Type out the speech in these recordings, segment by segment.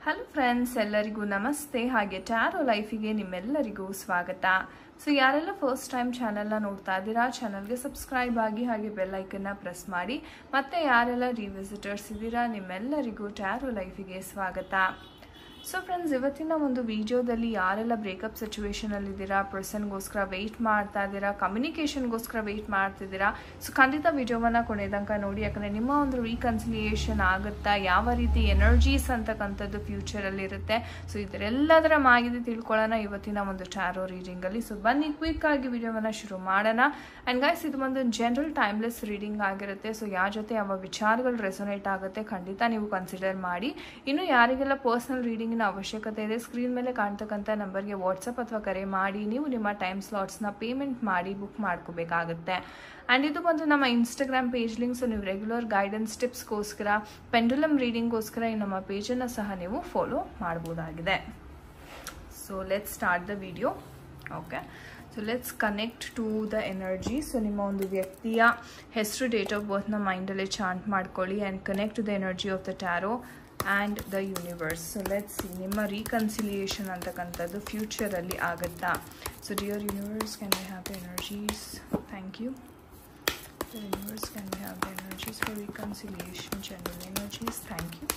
Hello friends ಎಲ್ಲರಿಗೂ ನಮಸ್ತೆ ಹಾಗೆ ಟ್ಯಾರೋ ಲೈಫಿಗೆ ನಿಮ್ಮೆಲ್ಲರಿಗೂ ಸ್ವಾಗತ ಸೊ ಯಾರೆಲ್ಲ ಫಸ್ಟ್ ಟೈಮ್ ಚಾನೆಲ್ನ ನೋಡ್ತಾ ಇದ್ದೀರಾ ಚಾನಲ್ಗೆ ಸಬ್ಸ್ಕ್ರೈಬ್ ಆಗಿ ಹಾಗೆ ಬೆಲ್ ಐಕನ್ನ ಪ್ರೆಸ್ ಮಾಡಿ ಮತ್ತೆ ಯಾರೆಲ್ಲ ರಿವಿಸಿಟರ್ಸ್ ಇದ್ದೀರಾ ನಿಮ್ಮೆಲ್ಲರಿಗೂ ಟ್ಯಾರೋ ಲೈಫಿಗೆ ಸ್ವಾಗತ ಸೊ ಫ್ರೆಂಡ್ಸ್ ಇವತ್ತಿನ ಒಂದು ವಿಡಿಯೋದಲ್ಲಿ ಯಾರೆಲ್ಲ ಬ್ರೇಕಪ್ ಸಿಚುವೇಶನಲ್ಲಿದ್ದೀರಾ ಪರ್ಸನ್ಗೋಸ್ಕರ ವೆಯ್ಟ್ ಮಾಡ್ತಾ ಇದ್ದೀರಾ ಕಮ್ಯುನಿಕೇಷನ್ಗೋಸ್ಕರ ವೆಯ್ಟ್ ಮಾಡ್ತಿದ್ದೀರಾ ಸೊ ಖಂಡಿತ ವಿಡಿಯೋವನ್ನು ಕೊನೆ ತನಕ ನೋಡಿ ಯಾಕಂದರೆ ನಿಮ್ಮ ಒಂದು ರೀಕನ್ಸಿಲಿಯೇಷನ್ ಆಗುತ್ತಾ ಯಾವ ರೀತಿ ಎನರ್ಜೀಸ್ ಅಂತಕ್ಕಂಥದ್ದು ಫ್ಯೂಚರಲ್ಲಿ ಇರುತ್ತೆ ಸೊ ಇದರೆಲ್ಲದರ ಮಾಹಿತಿ ತಿಳ್ಕೊಳ್ಳೋಣ ಇವತ್ತಿನ ಒಂದು ಟ್ಯಾರೋ ರೀಡಿಂಗಲ್ಲಿ ಸೊ ಬನ್ನಿ ಕ್ವಿಕ್ ಆಗಿ ವಿಡಿಯೋವನ್ನು ಶುರು ಮಾಡೋಣ ಆ್ಯಂಡ್ ಗೈಸ್ ಇದು ಒಂದು ಜನರಲ್ ಟೈಮ್ಲೆಸ್ ರೀಡಿಂಗ್ ಆಗಿರುತ್ತೆ ಸೊ ಯಾರ ಜೊತೆ ಯಾವ ವಿಚಾರಗಳು ರೆಸೊನೇಟ್ ಆಗುತ್ತೆ ಖಂಡಿತ ನೀವು ಕನ್ಸಿಡರ್ ಮಾಡಿ ಇನ್ನು ಯಾರಿಗೆಲ್ಲ ಪರ್ಸನಲ್ ರೀಡಿಂಗಿನ ಅವಶ್ಯಕತೆ ಇದೆ ಸ್ಕ್ರೀನ್ ಮೇಲೆ ಕಾಣ್ತಕ್ಕಂಥ ನಂಬರ್ಗೆ ವಾಟ್ಸಪ್ ಅಥವಾ ಕರೆ ಮಾಡಿ ನೀವು ನಿಮ್ಮ ಟೈಮ್ ಸ್ಲಾಟ್ಸ್ನ ಪೇಮೆಂಟ್ ಮಾಡಿ ಬುಕ್ ಮಾಡ್ಕೋಬೇಕಾಗುತ್ತೆ ಆ್ಯಂಡ್ ಇದು ಬಂದು ನಮ್ಮ ಇನ್ಸ್ಟಾಗ್ರಾಮ್ ಪೇಜ್ ಲಿಂಕ್ಸ್ ನೀವು ರೆಗ್ಯುಲರ್ ಗೈಡೆನ್ಸ್ ಟಿಪ್ಸ್ಗೋಸ್ಕರ ಪೆಂಡುಲಮ್ ರೀಡಿಂಗ್ಗೋಸ್ಕರ ಈ ನಮ್ಮ ಪೇಜನ್ನು ಸಹ ನೀವು ಫಾಲೋ ಮಾಡ್ಬೋದಾಗಿದೆ so let start the video okay so let's connect to the energy so ನಿಮ್ಮ ಒಂದು ವ್ಯಕ್ತಿಯ ಹೆಸರು ಡೇಟ್ ಆಫ್ ಬರ್ತ್ನ ಮೈಂಡಲ್ಲೇ ಚಾಂಟ್ ಮಾಡ್ಕೊಳ್ಳಿ and connect to the energy of the tarot and the universe so let's ನಿಮ್ಮ ರೀಕನ್ಸಿಲಿಯೇಷನ್ ಅಂತಕ್ಕಂಥದ್ದು ಫ್ಯೂಚರಲ್ಲಿ ಆಗುತ್ತಾ so dear universe can we have the energies thank you The universe can we have the energies for reconciliation, general energies. Thank you.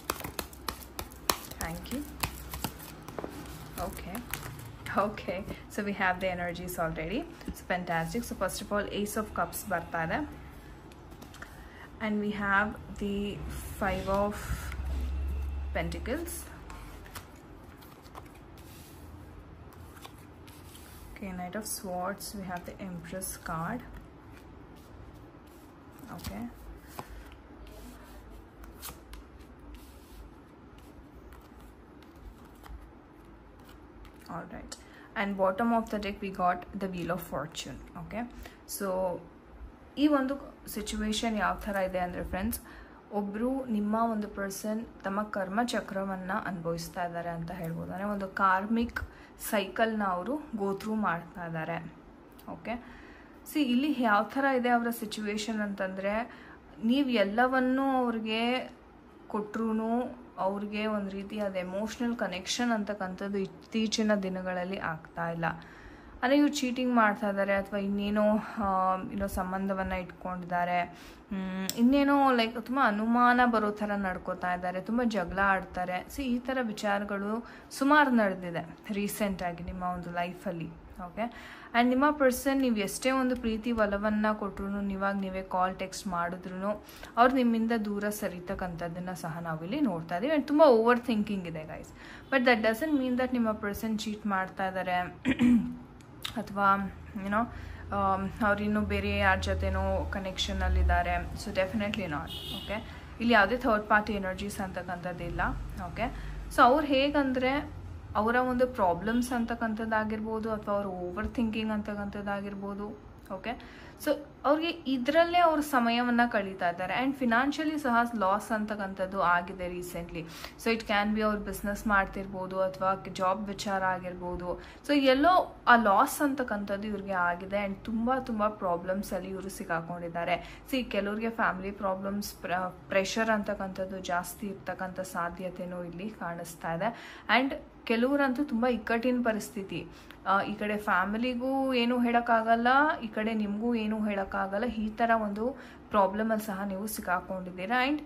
Thank you. Okay. Okay. So we have the energies already. So fantastic. So first of all, Ace of Cups bartada. And we have the Five of Pentacles. Okay, Knight of Swords. We have the Empress card. Okay. All right. And bottom of the deck we got the Wheel of Fortune. Okay. So ಈ ಒಂದು situation ಯಾವ ಥರ ಇದೆ ಅಂದರೆ friends ಒಬ್ಬರು ನಿಮ್ಮ ಒಂದು person ತಮ್ಮ ಕರ್ಮ ಚಕ್ರವನ್ನು ಅನುಭವಿಸ್ತಾ ಇದ್ದಾರೆ ಅಂತ ಹೇಳ್ಬೋದು ಅಂದರೆ ಒಂದು ಕಾರ್ಮಿಕ್ ಸೈಕಲ್ನ ಅವರು ಗೋತ್ರೂ ಮಾಡ್ತಾ ಇದ್ದಾರೆ ಓಕೆ ಸಿ ಇಲ್ಲಿ ಯಾವ ಥರ ಇದೆ ಅವರ ಸಿಚುವೇಶನ್ ಅಂತಂದರೆ ನೀವು ಎಲ್ಲವನ್ನೂ ಅವ್ರಿಗೆ ಕೊಟ್ಟರು ಅವ್ರಿಗೆ ಒಂದು ರೀತಿಯಾದ ಎಮೋಷ್ನಲ್ ಕನೆಕ್ಷನ್ ಅಂತಕ್ಕಂಥದ್ದು ಇತ್ತೀಚಿನ ದಿನಗಳಲ್ಲಿ ಆಗ್ತಾ ಇಲ್ಲ ಅಂದರೆ ಇವ್ರು ಚೀಟಿಂಗ್ ಮಾಡ್ತಾ ಇದ್ದಾರೆ ಅಥವಾ ಇನ್ನೇನೋ ಏನೋ ಸಂಬಂಧವನ್ನು ಇಟ್ಕೊಂಡಿದ್ದಾರೆ ಇನ್ನೇನೋ ಲೈಕ್ ತುಂಬ ಅನುಮಾನ ಬರೋ ಥರ ನಡ್ಕೋತಾ ಇದ್ದಾರೆ ತುಂಬ ಜಗಳ ಆಡ್ತಾರೆ ಸಿ ಈ ಥರ ವಿಚಾರಗಳು ಸುಮಾರು ನಡೆದಿದೆ ರೀಸೆಂಟಾಗಿ ನಿಮ್ಮ ಒಂದು ಲೈಫಲ್ಲಿ ಓಕೆ ಆ್ಯಂಡ್ ನಿಮ್ಮ ಪರ್ಸನ್ ನೀವು ಎಷ್ಟೇ ಒಂದು ಪ್ರೀತಿ ಒಲವನ್ನು ಕೊಟ್ಟರು ನೀವಾಗ ನೀವೇ ಕಾಲ್ ಟೆಕ್ಸ್ಟ್ ಮಾಡಿದ್ರು ಅವ್ರು ನಿಮ್ಮಿಂದ ದೂರ ಸರಿತಕ್ಕಂಥದ್ದನ್ನು ಸಹ ನಾವಿಲ್ಲಿ ನೋಡ್ತಾ ಇದ್ದೀವಿ ಆ್ಯಂಡ್ ತುಂಬ ಓವರ್ ಥಿಂಕಿಂಗ್ ಇದೆ guys but that doesn't mean that ನಿಮ್ಮ ಪರ್ಸನ್ ಚೀಟ್ ಮಾಡ್ತಾ ಇದ್ದಾರೆ ಅಥವಾ ಏನೋ ಅವರಿನ್ನೂ ಬೇರೆ ಯಾರ ಜೊತೆನೋ ಕನೆಕ್ಷನಲ್ಲಿದ್ದಾರೆ ಸೊ ಡೆಫಿನೆಟ್ಲಿ ನಾಟ್ ಓಕೆ ಇಲ್ಲಿ ಯಾವುದೇ ಥರ್ಡ್ ಪಾರ್ಟಿ ಎನರ್ಜೀಸ್ ಅಂತಕ್ಕಂಥದ್ದಿಲ್ಲ ಓಕೆ ಸೊ ಅವ್ರು ಹೇಗಂದರೆ ಅವರ ಒಂದು ಪ್ರಾಬ್ಲಮ್ಸ್ ಅಂತಕ್ಕಂಥದ್ದಾಗಿರ್ಬೋದು ಅಥವಾ ಅವ್ರ ಓವರ್ ಥಿಂಕಿಂಗ್ ಅಂತಕ್ಕಂಥದ್ದಾಗಿರ್ಬೋದು ಓಕೆ ಸೊ ಅವ್ರಿಗೆ ಇದರಲ್ಲೇ ಅವ್ರ ಸಮಯವನ್ನು ಕಳೀತಾ ಇದ್ದಾರೆ ಆ್ಯಂಡ್ ಫಿನಾನ್ಷಿಯಲಿ ಸಹ ಲಾಸ್ ಅಂತಕ್ಕಂಥದ್ದು ಆಗಿದೆ recently so it can be ಅವ್ರು ಬಿಸ್ನೆಸ್ ಮಾಡ್ತಿರ್ಬೋದು ಅಥವಾ ಜಾಬ್ ವಿಚಾರ ಆಗಿರ್ಬೋದು ಸೊ ಎಲ್ಲೋ ಆ ಲಾಸ್ ಅಂತಕ್ಕಂಥದ್ದು ಇವ್ರಿಗೆ ಆಗಿದೆ ಆ್ಯಂಡ್ ತುಂಬ ತುಂಬ ಪ್ರಾಬ್ಲಮ್ಸಲ್ಲಿ ಇವರು ಸಿಕ್ಕಾಕೊಂಡಿದ್ದಾರೆ ಸಿ ಕೆಲವ್ರಿಗೆ ಫ್ಯಾಮಿಲಿ ಪ್ರಾಬ್ಲಮ್ಸ್ ಪ್ರೆಷರ್ ಅಂತಕ್ಕಂಥದ್ದು ಜಾಸ್ತಿ ಇರ್ತಕ್ಕಂಥ ಸಾಧ್ಯತೆಯೂ ಇಲ್ಲಿ ಕಾಣಿಸ್ತಾ ಇದೆ ಆ್ಯಂಡ್ ಕೆಲವರಂತೂ ತುಂಬ ಇಕ್ಕಟ್ಟಿನ ಪರಿಸ್ಥಿತಿ ಈ ಕಡೆ ಫ್ಯಾಮಿಲಿಗೂ ಏನೂ ಹೇಳೋಕ್ಕಾಗಲ್ಲ ಈ ಕಡೆ ನಿಮಗೂ ಏನೂ ಹೇಳೋಕ್ಕಾಗಲ್ಲ ಈ ಥರ ಒಂದು ಪ್ರಾಬ್ಲಮಲ್ಲಿ ಸಹ ನೀವು ಸಿಕ್ಕಾಕೊಂಡಿದ್ದೀರಾ ಆ್ಯಂಡ್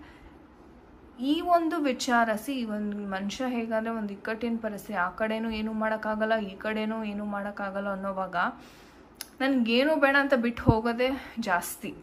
ಈ ಒಂದು ವಿಚಾರ ಸಿ ಒಂದು ಮನುಷ್ಯ ಹೇಗಂದರೆ ಒಂದು ಇಕ್ಕಟ್ಟಿನ ಪರಿಸ್ಥಿತಿ ಆ ಕಡೆನೂ ಏನೂ ಮಾಡೋಕ್ಕಾಗಲ್ಲ ಈ ಕಡೆನೂ ಏನೂ ಮಾಡೋಕ್ಕಾಗಲ್ಲ ಅನ್ನೋವಾಗ ನನಗೇನು ಬೇಡ ಅಂತ ಬಿಟ್ಟು ಹೋಗೋದೇ ಜಾಸ್ತಿ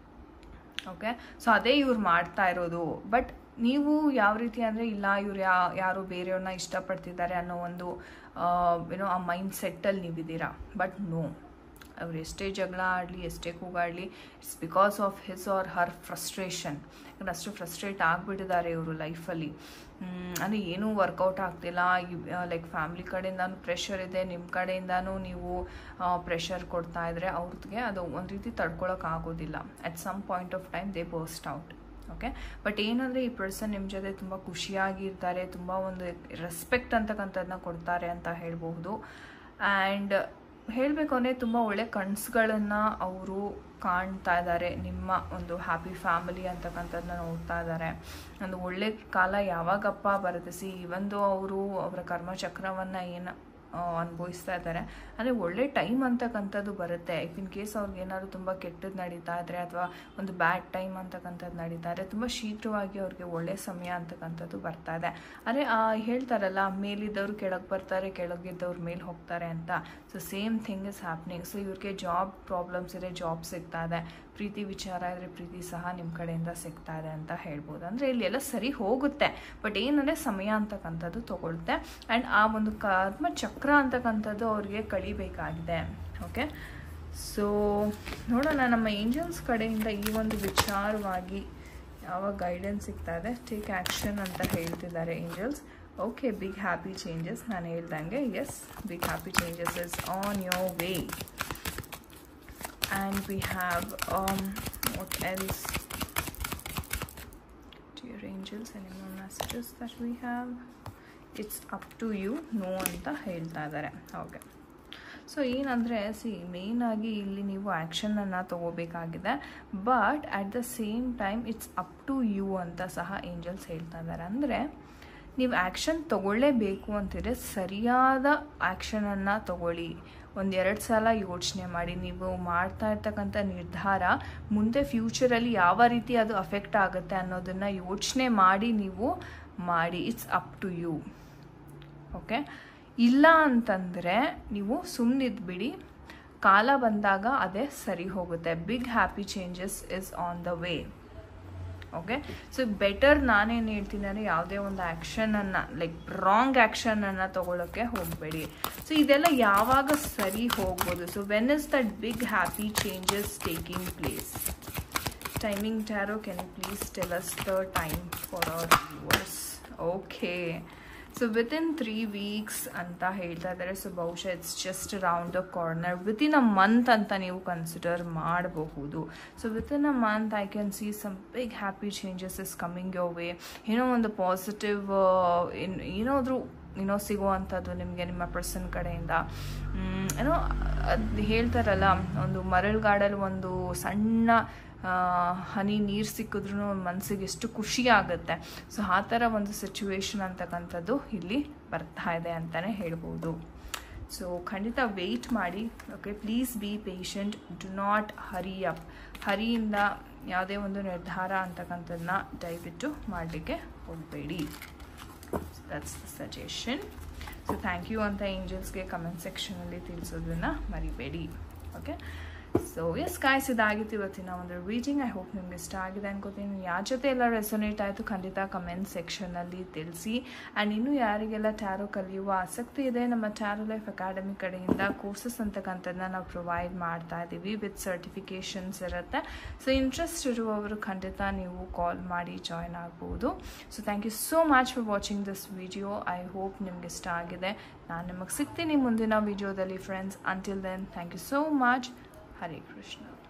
ಓಕೆ ಸೊ ಅದೇ ಇವ್ರು ಮಾಡ್ತಾ ಇರೋದು ಬಟ್ ನೀವು ಯಾವ ರೀತಿ ಅಂದರೆ ಇಲ್ಲ ಇವ್ರು ಯಾ ಯಾರು ಬೇರೆಯವ್ರನ್ನ ಇಷ್ಟಪಡ್ತಿದ್ದಾರೆ ಅನ್ನೋ ಒಂದು ಏನೋ ಆ ಮೈಂಡ್ ಸೆಟ್ಟಲ್ಲಿ ನೀವಿದ್ದೀರಾ ಬಟ್ ನೋ ಅವ್ರು ಎಷ್ಟೇ ಜಗಳ ಆಡಲಿ ಎಷ್ಟೇ ಕೂಗಾಡಲಿ it's because of his or her frustration ಯಾಕಂದ್ರೆ ಅಷ್ಟು ಫ್ರಸ್ಟ್ರೇಟ್ ಆಗಿಬಿಟ್ಟಿದ್ದಾರೆ ಇವರು ಲೈಫಲ್ಲಿ ಅಂದರೆ ಏನೂ ವರ್ಕೌಟ್ ಆಗ್ತಿಲ್ಲ ಲೈಕ್ ಫ್ಯಾಮ್ಲಿ ಕಡೆಯಿಂದನೂ ಪ್ರೆಷರ್ ಇದೆ ನಿಮ್ಮ ಕಡೆಯಿಂದನೂ ನೀವು ಪ್ರೆಷರ್ ಕೊಡ್ತಾ ಇದ್ರೆ ಅವ್ರಿಗೆ ಅದು ಒಂದು ರೀತಿ ತಡ್ಕೊಳಕ್ಕಾಗೋದಿಲ್ಲ at some point of time they burst out okay but ಏನಂದರೆ ಈ ಪರ್ಸನ್ ನಿಮ್ಮ ಜೊತೆ ತುಂಬ ಖುಷಿಯಾಗಿರ್ತಾರೆ ತುಂಬ ಒಂದು ರೆಸ್ಪೆಕ್ಟ್ ಅಂತಕ್ಕಂಥದ್ದನ್ನ ಕೊಡ್ತಾರೆ ಅಂತ ಹೇಳ್ಬಹುದು ಆ್ಯಂಡ್ ಹೇಳಬೇಕು ಅಂದರೆ ತುಂಬ ಒಳ್ಳೆ ಕನಸುಗಳನ್ನು ಅವರು ಕಾಣ್ತಾ ಇದ್ದಾರೆ ನಿಮ್ಮ ಒಂದು ಹ್ಯಾಪಿ ಫ್ಯಾಮಿಲಿ ಅಂತಕ್ಕಂಥದ್ದನ್ನ ನೋಡ್ತಾ ಇದ್ದಾರೆ ಒಂದು ಒಳ್ಳೆ ಕಾಲ ಯಾವಾಗಪ್ಪ ಬರುತ್ತೆ ಸಿ ಒಂದು ಅವರು ಅವರ ಕರ್ಮಚಕ್ರವನ್ನು ಏನು ಅನುಭವಿಸ್ತಾ ಇದ್ದಾರೆ ಅಂದರೆ ಒಳ್ಳೆ ಟೈಮ್ ಅಂತಕ್ಕಂಥದ್ದು ಬರುತ್ತೆ ಇಫ್ ಇನ್ ಕೇಸ್ ಅವ್ರಿಗೆ ಏನಾದ್ರು ತುಂಬ ಕೆಟ್ಟದ್ದು ನಡೀತಾ ಇದ್ರೆ ಅಥವಾ ಒಂದು ಬ್ಯಾಡ್ ಟೈಮ್ ಅಂತಕ್ಕಂಥದ್ದು ನಡೀತಾ ಇದ್ರೆ ತುಂಬ ಶೀಘ್ರವಾಗಿ ಅವ್ರಿಗೆ ಒಳ್ಳೆ ಸಮಯ ಅಂತಕ್ಕಂಥದ್ದು ಬರ್ತಾ ಇದೆ ಅಂದರೆ ಹೇಳ್ತಾರಲ್ಲ ಮೇಲಿದ್ದವರು ಕೆಳಗೆ ಬರ್ತಾರೆ ಕೆಳಗಿದ್ದವ್ರು ಮೇಲೆ ಹೋಗ್ತಾರೆ ಅಂತ so same thing is happening so ಇವ್ರಿಗೆ ಜಾಬ್ ಪ್ರಾಬ್ಲಮ್ಸ್ ಇದೆ ಜಾಬ್ ಸಿಗ್ತಾ ಇದೆ ಪ್ರೀತಿ ವಿಚಾರ ಇದ್ರೆ ಪ್ರೀತಿ ಸಹ ನಿಮ್ಮ ಕಡೆಯಿಂದ ಸಿಗ್ತಾ ಇದೆ ಅಂತ ಹೇಳ್ಬೋದು ಅಂದರೆ ಇಲ್ಲಿ ಎಲ್ಲ ಸರಿ ಹೋಗುತ್ತೆ ಬಟ್ ಏನಂದರೆ ಸಮಯ ಅಂತಕ್ಕಂಥದ್ದು ತಗೊಳುತ್ತೆ ಆ್ಯಂಡ್ ಆ ಒಂದು ಕರ್ಮ ಚಕ್ರ ಅಂತಕ್ಕಂಥದ್ದು ಅವ್ರಿಗೆ ಕಳಿಬೇಕಾಗಿದೆ ಓಕೆ ಸೊ ನೋಡೋಣ ನಮ್ಮ ಏಂಜಲ್ಸ್ ಕಡೆಯಿಂದ ಈ ಒಂದು ವಿಚಾರವಾಗಿ ಯಾವ ಗೈಡೆನ್ಸ್ ಸಿಗ್ತಾ ಇದೆ ಟೇಕ್ ಆ್ಯಕ್ಷನ್ ಅಂತ ಹೇಳ್ತಿದ್ದಾರೆ angels okay big happy changes ನಾನು ಹೇಳ್ದಂಗೆ yes big happy changes is on your way and we have um what else dear angels any more messages that we have it's up to you no ಅಂತ ಹೇಳ್ತಾ ಇದ್ದಾರೆ okay so ಏನಂದರೆ C ಮೇಯ್ನಾಗಿ ಇಲ್ಲಿ ನೀವು ಆ್ಯಕ್ಷನನ್ನು ತಗೋಬೇಕಾಗಿದೆ but at the same time it's up to you ಅಂತ ಸಹ ಏಂಜಲ್ಸ್ ಹೇಳ್ತಾ ಇದ್ದಾರೆ ಅಂದರೆ ನೀವು ಆ್ಯಕ್ಷನ್ ತಗೊಳ್ಳೇಬೇಕು ಅಂತಿದ್ರೆ ಸರಿಯಾದ ಆ್ಯಕ್ಷನನ್ನು ತಗೊಳ್ಳಿ ಒಂದೆರಡು ಸಲ ಯೋಚನೆ ಮಾಡಿ ನೀವು ಮಾಡ್ತಾ ಇರ್ತಕ್ಕಂಥ ನಿರ್ಧಾರ ಮುಂದೆ ಫ್ಯೂಚರಲ್ಲಿ ಯಾವ ರೀತಿ ಅದು ಅಫೆಕ್ಟ್ ಆಗುತ್ತೆ ಅನ್ನೋದನ್ನು ಯೋಚನೆ ಮಾಡಿ ನೀವು ಮಾಡಿ it's up to you okay ಇಲ್ಲ ಅಂತಂದರೆ ನೀವು ಸುಮ್ಮನಿದ್ಬಿಡಿ ಕಾಲ ಬಂದಾಗ ಅದೇ ಸರಿ ಹೋಗುತ್ತೆ big happy changes is on the way okay so better ನಾನೇನು ಹೇಳ್ತೀನಿ ಅಂದರೆ ಯಾವುದೇ ಒಂದು ಆ್ಯಕ್ಷನನ್ನು ಲೈಕ್ ರಾಂಗ್ ಆ್ಯಕ್ಷನನ್ನು ತೊಗೊಳಕ್ಕೆ ಹೋಗಬೇಡಿ ಸೊ ಇದೆಲ್ಲ ಯಾವಾಗ ಸರಿ ಹೋಗ್ಬೋದು so when is that big happy changes taking place timing tarot can you please tell us the time for our viewers okay so within three weeks ಅಂತ ಹೇಳ್ತಾ ಇದ್ದಾರೆ ಸೊ ಬಹುಶಃ it's just round the corner within a month ಅಂತ ನೀವು consider ಮಾಡಬಹುದು so within a month I can see some big happy changes is coming your way ಏನೋ ಒಂದು positive ಇನ್ ಏನಾದರೂ ಏನೋ ಸಿಗುವಂಥದ್ದು ನಿಮಗೆ ನಿಮ್ಮ ಪರ್ಸನ್ ಕಡೆಯಿಂದ ಏನೋ ಅದು ಹೇಳ್ತಾರಲ್ಲ ಒಂದು ಮರಳುಗಾಡಲ್ಲಿ ಒಂದು ಸಣ್ಣ ಹನಿ ನೀರು ಸಿಕ್ಕಿದ್ರೂ ಮನಸ್ಸಿಗೆ ಎಷ್ಟು ಖುಷಿ ಆಗುತ್ತೆ ಸೊ ಆ ಥರ ಒಂದು ಸಿಚುವೇಶನ್ ಅಂತಕ್ಕಂಥದ್ದು ಇಲ್ಲಿ ಬರ್ತಾ ಇದೆ ಅಂತಲೇ ಹೇಳ್ಬೋದು ಸೊ ಖಂಡಿತ ವೆಯ್ಟ್ ಮಾಡಿ okay please be patient do not hurry up ಹರಿಯಿಂದ ಯಾವುದೇ ಒಂದು ನಿರ್ಧಾರ ಅಂತಕ್ಕಂಥದ್ದನ್ನ ದಯವಿಟ್ಟು ಮಾಡಲಿಕ್ಕೆ ಹೋಗಬೇಡಿ that's the suggestion so thank you ಅಂತ ಏಂಜಲ್ಸ್ಗೆ ಕಮೆಂಟ್ ಸೆಕ್ಷನಲ್ಲಿ ತಿಳಿಸೋದನ್ನು ಮರಿಬೇಡಿ ಓಕೆ ಸೊ ಎಸ್ ಕಾಯ್ಸ್ ಇದಾಗಿತ್ತು ಇವತ್ತಿನ ಒಂದು ರೀಡಿಂಗ್ ಐ ಹೋಪ್ ನಿಮ್ಗೆ ಇಷ್ಟ ಆಗಿದೆ ಅನ್ಕೋತೀನಿ ಯಾರ ಜೊತೆ ಎಲ್ಲ ರೆಸೊನೇಟ್ ಆಯಿತು ಖಂಡಿತ ಕಮೆಂಟ್ ಸೆಕ್ಷನಲ್ಲಿ ತಿಳಿಸಿ ಆ್ಯಂಡ್ ಇನ್ನೂ ಯಾರಿಗೆಲ್ಲ ಟ್ಯಾರೋ ಕಲಿಯುವ ಆಸಕ್ತಿ ಇದೆ ನಮ್ಮ ಟ್ಯಾರೋ ಲೈಫ್ ಅಕಾಡೆಮಿ ಕಡೆಯಿಂದ ಕೋರ್ಸಸ್ ಅಂತಕ್ಕಂಥದ್ದನ್ನ ನಾವು ಪ್ರೊವೈಡ್ ಮಾಡ್ತಾ ಇದ್ದೀವಿ ವಿತ್ ಸರ್ಟಿಫಿಕೇಷನ್ಸ್ ಇರುತ್ತೆ ಸೊ ಇಂಟ್ರೆಸ್ಟ್ ಇರುವವರು ಖಂಡಿತ ನೀವು ಕಾಲ್ ಮಾಡಿ ಜಾಯ್ನ್ ಆಗ್ಬೋದು so thank you so much for watching this video I hope ನಿಮ್ಗೆ ಇಷ್ಟ ಆಗಿದೆ ನಾನು ನಿಮಗೆ ಸಿಗ್ತೀನಿ ಮುಂದಿನ ವಿಡಿಯೋದಲ್ಲಿ friends until then thank you so much Hare Krishna.